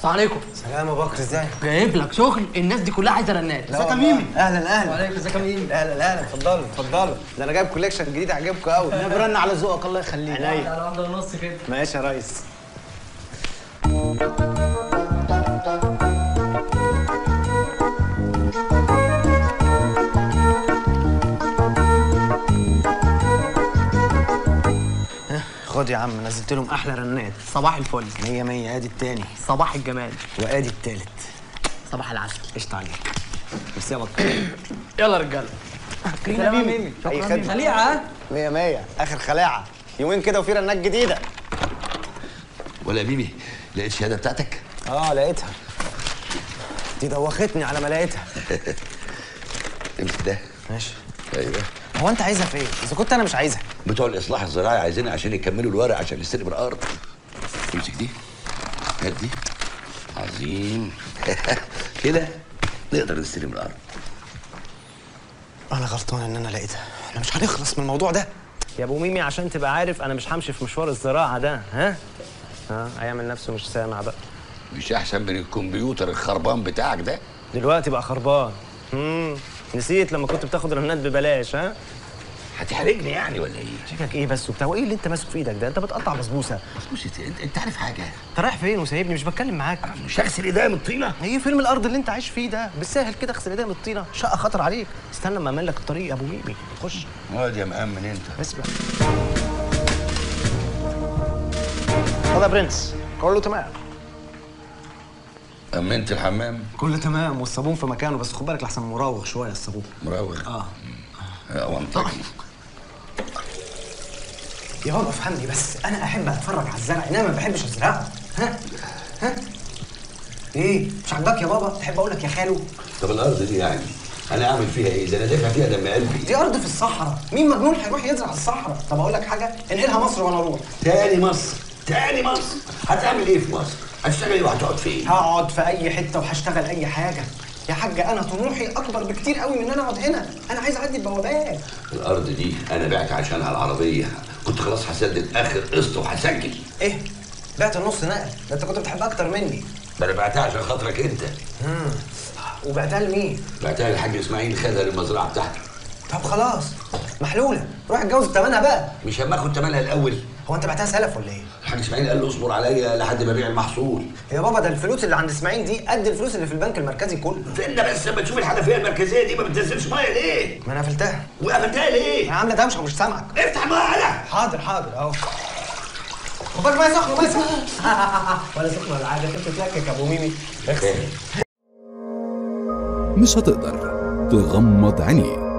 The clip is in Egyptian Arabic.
السلام عليكم سلام يا بكر ازيك جايب لك شغل الناس دي كلها عايزه رنات ازيك يا ميمي اهلا اهلا وعليكم ازيك يا ميمي اهلا اهلا اتفضلوا اتفضلوا ده انا جايب كوليكشن جديد عجبكم قوي انا برن على ذوقك الله يخليك عينيا على واحده ونص كده ماشي يا ريس ها، خد يا عم نزلت لهم احلى رنات صباح الفل مية مية ادي التاني صباح الجمال وادي التالت صباح العسل قشطة عليك ميرسي يا بكر يلا يا رجاله سلام يا ميمي اي خدمة خليعه ها مية مية اخر خلاعة يومين كده وفي رنات جديدة ولا ميمي لقيت الشهاده بتاعتك اه لقيتها دي دوختني على ما لقيتها امسك ده ماشي ايوه هو انت عايزها في ايه؟ اذا كنت انا مش عايزها بتوع الاصلاح الزراعي عايزينها عشان يكملوا الورق عشان نستلم الارض امسك دي هات دي عظيم كده نقدر نستلم الارض انا غلطان ان انا لقيتها احنا مش هنخلص من الموضوع ده يا ابو ميمي عشان تبقى عارف انا مش همشي في مشوار الزراعه ده ها ها هيعمل نفسه مش سامع بقى مش احسن من الكمبيوتر الخربان بتاعك ده دلوقتي بقى خربان امم نسيت لما كنت بتاخد رهانات ببلاش ها هتحرجني يعني ولا ايه شكلك ايه بس وبتاع وايه اللي انت ماسك في ايدك ده انت بتقطع بسبوسه بص انت انت عارف حاجه انت رايح فين وسايبني مش بتكلم معاك مش هغسل ايديا من الطينه ايه فيلم الارض اللي انت عايش فيه ده بالساهل كده اغسل ايديا من الطينه شقه خطر عليك استنى اما اعمل لك الطريق يا ابو ميمي خش اقعد يا مأمن انت بس بقى خد يا برنس كله تمام امنت الحمام كله تمام والصابون في مكانه بس خد بالك لحسن مراوغ شويه الصابون مراوغ اه اه وانطقي يا بابا افهمني بس انا احب اتفرج على الزرع انما ما بحبش ازرعه ها ها ايه مش عاجباك يا بابا تحب اقول لك يا خالو طب الارض دي يعني انا اعمل فيها ايه ده انا دافع فيها دم قلبي دي ارض في الصحراء مين مجنون هيروح يزرع الصحراء طب اقول لك حاجه انقلها مصر وانا اروح تاني مصر تاني مصر هتعمل ايه في مصر هتشتغل ايه وهتقعد فين هقعد في اي حته وهشتغل اي حاجه يا حاجه انا طموحي اكبر بكتير قوي من ان انا اقعد هنا انا عايز اعدي البوابات الارض دي انا بعت عشانها العربيه كنت خلاص هسدد اخر قسط وهسجل ايه بعت النص نقل ده انت كنت بتحبها اكتر مني ده انا بعتها عشان خاطرك انت وبعتها لمين بعتها للحاج اسماعيل خدها للمزرعه بتاعته طب خلاص محلوله روح اتجوز بتمنها بقى مش اما اخد تمنها الاول هو انت بعتها سلف ولا ايه الحاج اسماعيل قال له اصبر عليا لحد ما ابيع المحصول يا بابا ده الفلوس اللي عند اسماعيل دي قد الفلوس اللي في البنك المركزي كله فين ده بس لما تشوف الحنفيه المركزيه دي ما بتنزلش ميه ليه؟ ما انا قفلتها وقفلتها ليه؟ انا عامله دوشه ومش سامعك افتح الميه على حاضر حاضر اهو خد بالك ميه سخنه ميه سخنه ولا سخنه ولا حاجه انت بتتلكك يا ابو ميمي اغسل مش هتقدر تغمض عينيك